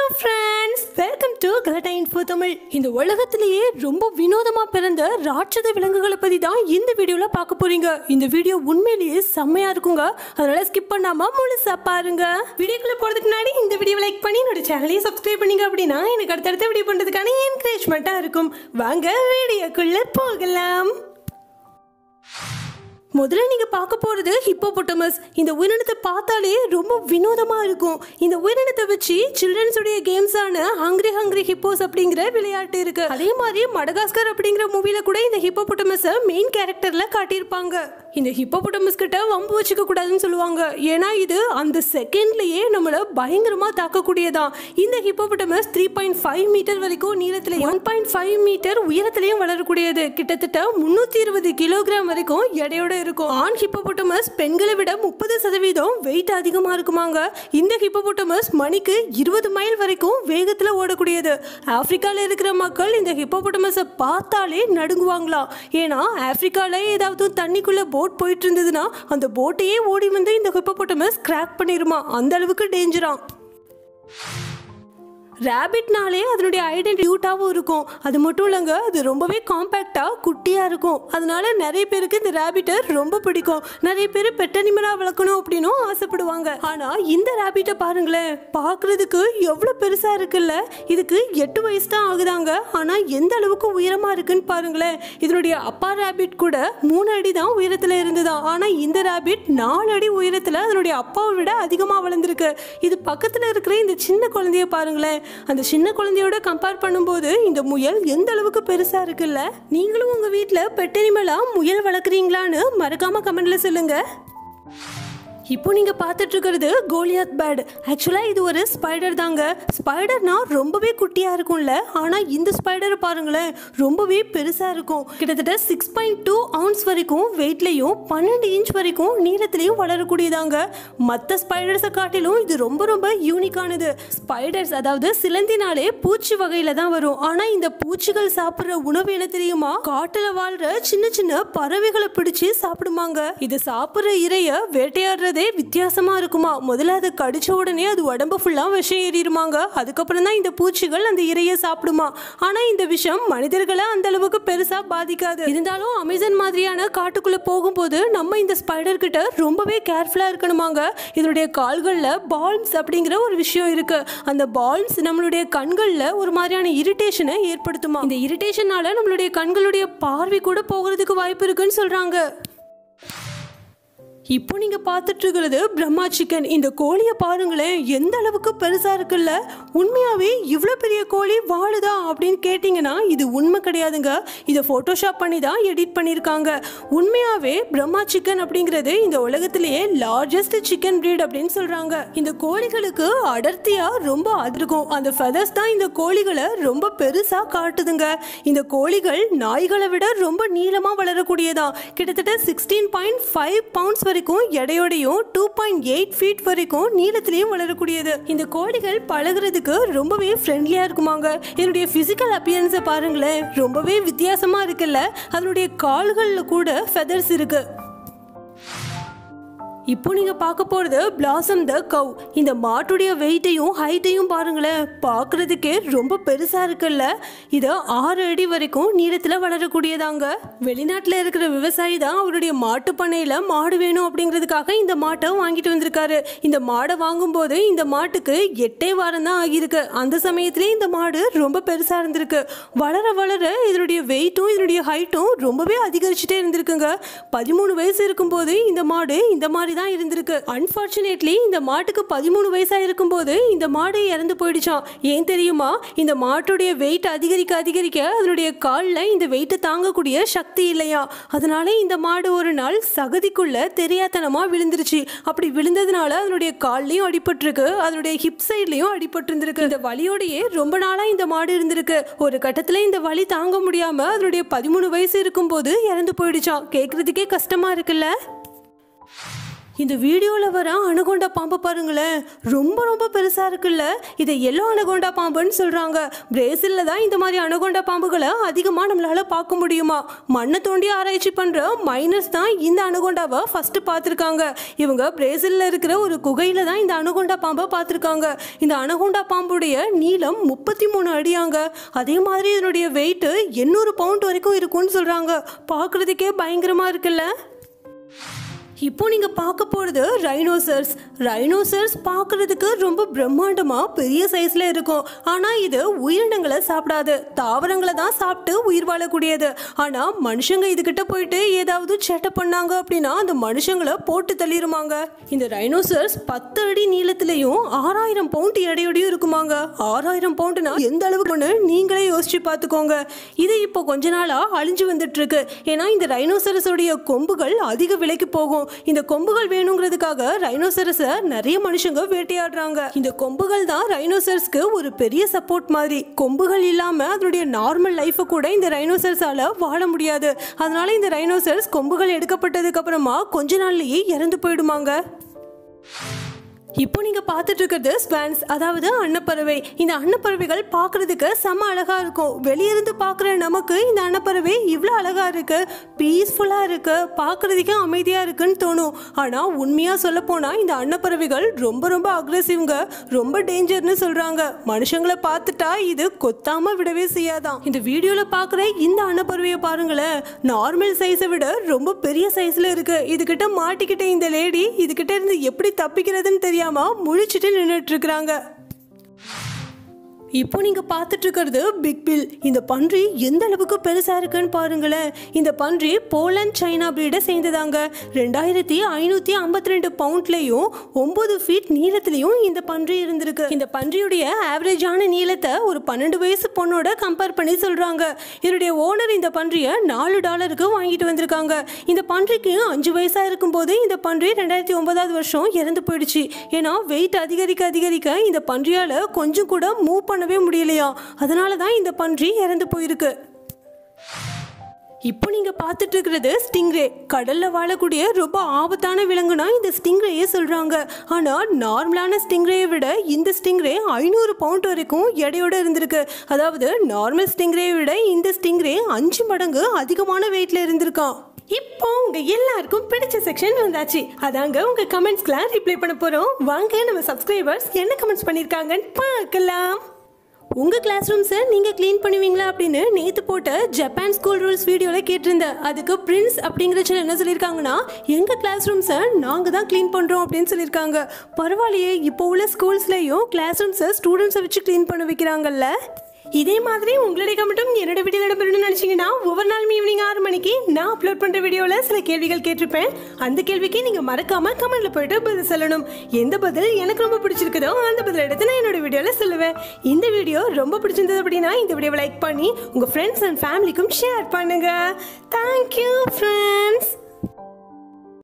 friends welcome to Galatta info Tamil இந்த உலகத்திலேயே ரொம்ப வினோதமா பிறந்த ராட்சத விலங்குகளை பத்தி தான் இந்த வீடியோல பார்க்க போறீங்க இந்த வீடியோ உண்மையிலேயே செம்மையா இருக்குங்க அதனால ஸ்கிப் பண்ணாம முழுசா பாருங்க வீடியோக்குள்ள போறதுக்கு முன்னாடி இந்த வீடியோ லைக் பண்ணி என்னோட சேனலையும் சப்ஸ்கிரைப் பண்ணீங்க அப்படின்னா எனக்கு அடுத்தடுத்த வீடியோ பண்றதுக்கான என்கரேஜ்மெண்ட்டா இருக்கும் வாங்க வீடியோக்குள்ள போகலாம் முதல்ல நீங்க பார்க்க போறது ஹிப்போபொட்டமஸ் இந்த உயிரினத்தை பார்த்தாலே ரொம்ப வினோதமா இருக்கும் இந்த உயிரினத்தை வச்சு சில்ட்ரன்ஸ் உடைய கேம்ஸான ஹங்கிரி ஹங்கிரி ஹிப்போஸ் அப்படிங்கிற விளையாட்டு இருக்கு அதே மாதிரி மடகாஸ்கர் அப்படிங்கிற மூவில கூட இந்த ஹிப்போபொட்டமஸை மெயின் கேரக்டர்ல காட்டியிருப்பாங்க இந்த ஹிப்போபொட்டமஸ் கிட்ட வம்பு வச்சுக்க கூடாதுன்னு சொல்லுவாங்க ஏன்னா இது அந்த செகண்ட்லயே நம்மள பயங்கரமா தாக்கக்கூடியதான் இந்த hippopotamus three point five metre வரைக்கும் நீளத்திலையும் ஒன் பாயிண்ட் ஃபைவ் மீட்டர் உயரத்திலையும் வளரக்கூடியது கிட்டத்தட்ட முன்னூத்தி இருபது கிலோகிராம் வரைக்கும் எடையோட இருக்கும் ஆண் ஹிப்போபொட்டமஸ் பெண்களை விட முப்பது சதவீதம் வெயிட் அதிகமா இருக்குமாங்க இந்த ஹிப்போபொட்டமஸ் மணிக்கு இருபது மைல் வரைக்கும் வேகத்துல ஓடக்கூடியது ஆப்பிரிக்கால இருக்கிற மக்கள் இந்த ஹிப்போபொட்டமஸை பார்த்தாலே நடுங்குவாங்களாம் ஏன்னா ஆப்பிரிக்கால ஏதாவது தண்ணிக்குள்ள போட் போயிட்டு இருந்ததுன்னா அந்த போட்டையே ஓடி வந்து இந்த ஹிப்போபொட்டமஸ் கிராக் பண்ணிருமா அந்த அளவுக்கு டேஞ்சராம் ரேபிட்னாலே அதனுடைய ஐடென்டி க்யூட்டாகவும் இருக்கும் அது மட்டும் இல்லைங்க அது ரொம்பவே காம்பேக்டாக குட்டியாக இருக்கும் அதனால நிறைய பேருக்கு இந்த ரேபிட்டை ரொம்ப பிடிக்கும் நிறைய பேர் பெட்டனிமலாக வளர்க்கணும் அப்படின்னும் ஆசைப்படுவாங்க ஆனால் இந்த ரேபிட்டை பாருங்களேன் பார்க்குறதுக்கு எவ்வளோ பெருசாக இருக்குல்ல இதுக்கு எட்டு வயசு தான் ஆகுதாங்க ஆனால் எந்த அளவுக்கு உயரமாக இருக்குன்னு பாருங்களேன் இதனுடைய அப்பா ரேபிட் கூட மூணு அடி தான் உயரத்தில் இருந்ததா ஆனால் இந்த ரேபிட் நாலு அடி உயரத்தில் அதனுடைய அப்பாவை விட அதிகமாக வளர்ந்துருக்கு இது பக்கத்தில் இருக்கிற இந்த சின்ன குழந்தைய பாருங்களேன் அந்த சின்ன குழந்தையோட கம்பேர் பண்ணும்போது இந்த முயல் எந்த அளவுக்கு பெருசா இருக்குல்ல நீங்களும் உங்க வீட்டில் பெட்டனிமலா முயல் வளர்க்குறீங்களான்னு மறக்காம கமெண்ட்ல சொல்லுங்க இப்போ நீங்க பார்த்துட்டு இருக்கிறது கோலியாத் பேர்டு ஆக்சுவலா இது ஒரு ஸ்பைடர் தாங்க ஸ்பைடர்னா ரொம்பவே குட்டியா இருக்கும்ல ஆனா இந்த ஸ்பைடர் பாருங்களேன் ரொம்பவே பெருசா இருக்கும் கிட்டத்தட்ட சிக்ஸ் பாயிண்ட் டூ அவுன்ஸ் வரைக்கும் வெயிட்லயும் பன்னெண்டு இன்ச் வரைக்கும் நீளத்திலையும் வளரக்கூடியதாங்க மற்ற ஸ்பைடர்ஸை காட்டிலும் இது ரொம்ப ரொம்ப யூனிக்கானது ஸ்பைடர்ஸ் அதாவது சிலந்தினாலே பூச்சி வகையில தான் வரும் ஆனா இந்த பூச்சிகள் சாப்பிடுற உணவு என்ன தெரியுமா காட்டுல வாழ்ற சின்ன சின்ன பறவைகளை பிடிச்சு சாப்பிடுமாங்க இது சாப்பிடுற இறைய வேட்டையாடுறதே வித்தியாசமா இருக்குமா முதல்ல அதை கடிச்ச உடனே அது உடம்பு ஃபுல்லா விஷம் ஏறிடுமாங்க அதுக்கப்புறம் தான் இந்த பூச்சிகள் அந்த இறைய சாப்பிடுமா ஆனா இந்த விஷம் மனிதர்களை அந்த அளவுக்கு பெருசா பாதிக்காது இருந்தாலும் அமேசான் மாதிரியான காட்டுக்குள்ள போகும்போது நம்ம இந்த ஸ்பைடர் கிட்ட ரொம்பவே கேர்ஃபுல்லா இருக்கணுமாங்க இதனுடைய கால்கள்ல பால்ம்ஸ் அப்படிங்கிற ஒரு விஷயம் இருக்கு அந்த பால்ம்ஸ் நம்மளுடைய கண்கள்ல ஒரு மாதிரியான இரிட்டேஷனை ஏற்படுத்துமா இந்த இரிட்டேஷனால நம்மளுடைய கண்களுடைய பார்வை கூட போகிறதுக்கு வாய்ப்பு இருக்குன்னு சொல்றாங்க இப்போ நீங்க பார்த்துட்டு இருக்கிறது பிரம்மா சிக்கன் இந்த கோழியை பாருங்களேன் எந்த அளவுக்கு பெருசா இருக்குல்ல உண்மையாவே இவ்வளோ பெரிய கோழி வாழுதா அப்படின்னு கேட்டிங்கன்னா இது உண்மை கிடையாதுங்க இதை ஃபோட்டோஷாப் பண்ணி தான் எடிட் பண்ணியிருக்காங்க உண்மையாவே பிரம்மா சிக்கன் அப்படிங்கிறது இந்த உலகத்திலேயே லார்ஜஸ்ட் சிக்கன் breed அப்படின்னு சொல்றாங்க இந்த கோழிகளுக்கு அடர்த்தியா ரொம்ப அதிருக்கும் அந்த ஃபெதர்ஸ் தான் இந்த கோழிகளை ரொம்ப பெருசா காட்டுதுங்க இந்த கோழிகள் நாய்களை விட ரொம்ப நீளமா வளரக்கூடியதா கிட்டத்தட்ட சிக்ஸ்டீன் பாயிண்ட் ஃபைவ் பவுண்ட்ஸ் வரைக்கும் எடையோடையும் டூ பாயிண்ட் எயிட் ஃபீட் வரைக்கும் நீளத்திலையும் வளரக்கூடியது இந்த கோழிகள் பழகுறதுக்கு ரொம்பவே ஃப்ரெண்ட்லியா இருக்குமாங்க இதனுடைய பிசிக்கல் அப்பியரன்ஸை பாருங்களேன் ரொம்பவே வித்தியாசமா இருக்குல்ல அதனுடைய கால்களில் கூட ஃபெதர்ஸ் இருக்கு இப்போ நீங்க பார்க்க போறது பிளாசம் த கவ் இந்த மாட்டுடைய வெயிட்டையும் ஹைட்டையும் பாருங்களேன் பார்க்கறதுக்கே ரொம்ப பெருசா இருக்குல்ல இது ஆறு அடி வரைக்கும் நீளத்துல வளரக்கூடியதாங்க வெளிநாட்டுல இருக்கிற விவசாயி தான் அவருடைய மாட்டு பண்ணையில மாடு வேணும் அப்படிங்கிறதுக்காக இந்த மாட்டை வாங்கிட்டு வந்திருக்காரு இந்த மாடை வாங்கும்போது இந்த மாட்டுக்கு எட்டே வாரம் தான் ஆகியிருக்கு அந்த சமயத்திலே இந்த மாடு ரொம்ப பெருசா இருந்திருக்கு வளர வளர இதனுடைய வெயிட்டும் இதனுடைய ஹைட்டும் ரொம்பவே அதிகரிச்சுட்டே இருந்திருக்குங்க பதிமூணு வயசு இருக்கும்போது இந்த மாடு இந்த மாதிரி தான் இருந்திருக்கு அன்பார்ச்சுனேட்லி இந்த மாட்டுக்கு பதிமூணு வயசா இருக்கும்போது இந்த மாடு இறந்து போயிடுச்சான் ஏன் தெரியுமா இந்த மாட்டுடைய வெயிட் அதிகரிக்க அதிகரிக்க அதனுடைய காலில் இந்த வெயிட்டை தாங்கக்கூடிய சக்தி இல்லையா அதனால இந்த மாடு ஒரு நாள் சகதிக்குள்ள தெரியாத்தனமா விழுந்துருச்சு அப்படி விழுந்ததுனால அதனுடைய கால்லையும் அடிபட்டிருக்கு அதனுடைய ஹிப் சைட்லயும் அடிபட்டிருந்திருக்கு இந்த வலியோடையே ரொம்ப நாளா இந்த மாடு இருந்திருக்கு ஒரு கட்டத்துல இந்த வலி தாங்க முடியாம அதனுடைய பதிமூணு வயசு இருக்கும்போது இறந்து போயிடுச்சான் கேட்கறதுக்கே கஷ்டமா இருக்குல்ல இந்த வீடியோவில் வர அனகொண்டா பாம்பை பாருங்களேன் ரொம்ப ரொம்ப பெருசாக இருக்குல்ல இதை எல்லோ அனகொண்டா பாம்புன்னு சொல்கிறாங்க பிரேசிலில் தான் இந்த மாதிரி அனகொண்டா பாம்புகளை அதிகமாக நம்மளால் பார்க்க முடியுமா மண்ணை தோண்டி ஆராய்ச்சி பண்ணுற மைனர்ஸ் தான் இந்த அனகொண்டாவை ஃபஸ்ட்டு பார்த்துருக்காங்க இவங்க பிரேசிலில் இருக்கிற ஒரு குகையில் தான் இந்த அனகொண்டா பாம்பை பார்த்துருக்காங்க இந்த அனகொண்டா பாம்புடைய நீளம் முப்பத்தி மூணு அடியாங்க அதே மாதிரி இதனுடைய வெயிட்டு எண்ணூறு பவுண்ட் வரைக்கும் இருக்கும்னு சொல்கிறாங்க பார்க்குறதுக்கே பயங்கரமாக இருக்குல்ல இப்போ நீங்க பார்க்க போறது ரைனோசர்ஸ் ரைனோசர்ஸ் பார்க்கிறதுக்கு ரொம்ப பிரம்மாண்டமா பெரிய சைஸ்ல இருக்கும் ஆனா இது உயிரினங்களை சாப்பிடாது தாவரங்களை தான் சாப்பிட்டு உயிர் வாழக்கூடியது ஆனா மனுஷங்க இதுகிட்ட போயிட்டு ஏதாவது சேட்டை பண்ணாங்க அப்படின்னா அந்த மனுஷங்களை போட்டு தள்ளிருமாங்க இந்த ரைனோசர்ஸ் பத்து அடி நீளத்திலையும் ஆறாயிரம் பவுண்ட் எடையோடையும் இருக்குமாங்க ஆறாயிரம் பவுண்ட்னா எந்த அளவுக்குன்னு நீங்களே யோசிச்சு பார்த்துக்கோங்க இது இப்போ கொஞ்ச நாளா அழிஞ்சு வந்துட்டு இருக்கு ஏன்னா இந்த ரைனோசரஸோடைய கொம்புகள் அதிக விலைக்கு போகும் இந்த கொம்புகள் வேணுங்கிறதுக்காக ரைனோசரஸை நிறைய மனுஷங்க வேட்டையாடுறாங்க இந்த கொம்புகள் தான் ரைனோசரஸ்க்கு ஒரு பெரிய சப்போர்ட் மாதிரி கொம்புகள் இல்லாம அதனுடைய நார்மல் லைஃபை கூட இந்த ரைனோசரஸால வாழ முடியாது அதனால இந்த ரைனோசரஸ் கொம்புகள் எடுக்கப்பட்டதுக்கு அப்புறமா கொஞ்ச நாள்லயே இறந்து போயிடுமாங்க இப்போ நீங்க பார்த்துட்டு இருக்கிறது ஸ்வான்ஸ் அதாவது அன்னப்பறவை இந்த அன்னப்பறவைகள் பார்க்கிறதுக்கு செம அழகா இருக்கும் வெளியிருந்து பார்க்குற நமக்கு இந்த அன்னப்பறவை இவ்வளோ அழகா இருக்கு பீஸ்ஃபுல்லா இருக்கு பார்க்கறதுக்கே அமைதியா இருக்குன்னு தோணும் ஆனா உண்மையா சொல்ல போனா இந்த அன்னப்பறவைகள் ரொம்ப ரொம்ப அக்ரெசிவ்ங்க ரொம்ப டேஞ்சர்னு சொல்றாங்க மனுஷங்களை பார்த்துட்டா இது கொத்தாம விடவே செய்யாதான் இந்த வீடியோல பார்க்குற இந்த அன்னப்பறவையை பாருங்களேன் நார்மல் சைஸை விட ரொம்ப பெரிய சைஸ்ல இருக்கு இதுகிட்ட மாட்டிக்கிட்ட இந்த லேடி இதுகிட்ட இருந்து எப்படி தப்பிக்கிறதுன்னு தெரியாம முழிச்சிட்டு நின்றுட்டு இருக்கிறாங்க இப்போ நீங்க பார்த்துட்டு இருக்கிறது பிக் பில் இந்த பன்றி எந்த அளவுக்கு பெருசா இருக்குன்னு பாருங்களேன் இந்த பன்றி போலண்ட் சைனா பிரீடை சேர்ந்ததாங்க ரெண்டாயிரத்தி ஐநூத்தி ஐம்பத்தி ரெண்டு பவுண்ட்லயும் ஒன்பது ஃபீட் நீளத்திலையும் இந்த பன்றி இருந்திருக்கு இந்த பன்றியுடைய ஆவரேஜான நீளத்தை ஒரு பன்னெண்டு வயசு பொண்ணோட கம்பேர் பண்ணி சொல்றாங்க இதனுடைய ஓனர் இந்த பன்றியை நாலு டாலருக்கு வாங்கிட்டு வந்திருக்காங்க இந்த பன்றிக்கு அஞ்சு வயசா இருக்கும்போது இந்த பன்றி ரெண்டாயிரத்தி ஒன்பதாவது வருஷம் இறந்து போயிடுச்சு ஏன்னா வெயிட் அதிகரிக்க அதிகரிக்க இந்த பன்றியால கொஞ்சம் கூட மூவ் பண்ணவே முடியலையா அதனால தான் இந்த பன்றி இறந்து போயிருக்கு இப்போ நீங்க பார்த்துட்டு இருக்கிறது ஸ்டிங்ரே கடல்ல வாழக்கூடிய ரொம்ப ஆபத்தான விலங்குனா இந்த ஸ்டிங்ரேயே சொல்றாங்க ஆனா நார்மலான ஸ்டிங்ரேயை விட இந்த ஸ்டிங்ரே ஐநூறு பவுண்ட் வரைக்கும் எடையோட இருந்திருக்கு அதாவது நார்மல் ஸ்டிங்ரேயை விட இந்த ஸ்டிங்ரே அஞ்சு மடங்கு அதிகமான வெயிட்ல இருந்திருக்கான் இப்போ உங்க எல்லாருக்கும் பிடிச்ச செக்ஷன் வந்தாச்சு அதாங்க உங்க கமெண்ட்ஸ்க்குலாம் ரிப்ளை பண்ண போறோம் வாங்க நம்ம சப்ஸ்கிரைபர்ஸ் என்ன கமெண்ட்ஸ் பண்ணிருக்காங்கன்னு பார்க்கலாம் உங்க கிளாஸ் ரூம்ஸை நீங்க க்ளீன் பண்ணுவீங்களா அப்படின்னு நேத்து போட்ட ஜப்பான் ஸ்கூல் ரூல்ஸ் வீடியோல கேட்டிருந்தேன் அதுக்கு பிரின்ஸ் அப்படிங்கிற சேனல் என்ன சொல்லியிருக்காங்கன்னா எங்க கிளாஸ் ரூம்ஸை நாங்க தான் க்ளீன் பண்றோம் அப்படின்னு சொல்லியிருக்காங்க பரவாயில்லையே இப்போ உள்ள ஸ்கூல்ஸ்லயும் கிளாஸ் ரூம்ஸை ஸ்டூடெண்ட்ஸை வச்சு க்ளீன் பண்ண வைக்கிறாங்கல்ல இதே மாதிரி உங்களுடைய கமெண்ட்டும் என்னோட வீடியோ இடம்பெறணும்னு நினைச்சீங்கன்னா ஒவ்வொரு நாளும் ஈவினிங் ஆறு மணிக்கு நான் அப்லோட் பண்ற வீடியோல சில கேள்விகள் கேட்டிருப்பேன் அந்த கேள்விக்கு நீங்க மறக்காம கமெண்ட்ல போயிட்டு பதில் சொல்லணும் எந்த பதில் எனக்கு ரொம்ப பிடிச்சிருக்குதோ அந்த பதில் எடுத்து நான் என்னோட வீடியோல சொல்லுவேன் இந்த வீடியோ ரொம்ப பிடிச்சிருந்தது அப்படின்னா இந்த வீடியோவை லைக் பண்ணி உங்க ஃப்ரெண்ட்ஸ் அண்ட் ஃபேமிலிக்கும் ஷேர் பண்ணுங்க தேங்க்யூ